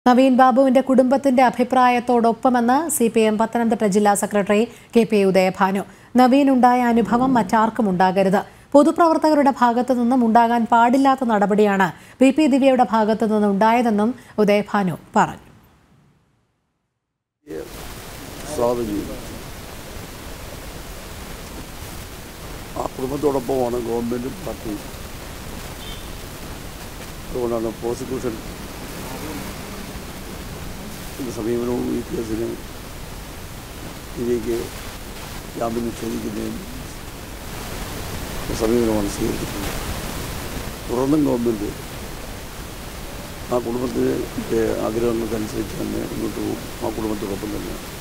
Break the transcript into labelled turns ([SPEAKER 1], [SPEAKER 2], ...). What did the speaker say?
[SPEAKER 1] നവീൻ ബാബുവിന്റെ കുടുംബത്തിന്റെ അഭിപ്രായത്തോടൊപ്പമെന്ന് സി പി എം പത്തനംതിട്ട ജില്ലാ secretary K P Udayabhanu Naveen ഉണ്ടായ അനുഭവം മറ്റാർക്കും ഉണ്ടാകരുത് പൊതുപ്രവർത്തകരുടെ ഭാഗത്തു നിന്നും ഉണ്ടാകാൻ പാടില്ലാത്ത നടപടിയാണ് പി പി ദിവ്യയുടെ ഭാഗത്തു നിന്നും ഉണ്ടായതെന്നും ഉദയഭാനു പറഞ്ഞു
[SPEAKER 2] സ്വാഗതം ചെയ്യുന്നു ആ കുടുംബത്തോടൊപ്പമാണ് ഗവൺമെൻറ്റും പാർട്ടിയും അതുകൊണ്ടാണ് പ്രോസിക്യൂഷൻ സമീപനവും ഈ കേസിന് ഇതിലേക്ക് ജാമ്യം നിഷേധിക്കുന്നതിന് സമീപനമാണ് സ്വീകരിച്ചിട്ടുള്ളത് തുടർന്നും ഗവൺമെൻറ് ആ കുടുംബത്തിൻ്റെ ആഗ്രഹങ്ങൾക്കനുസരിച്ച് തന്നെ മുന്നോട്ട് പോകും ആ കുടുംബത്തോടൊപ്പം തന്നെ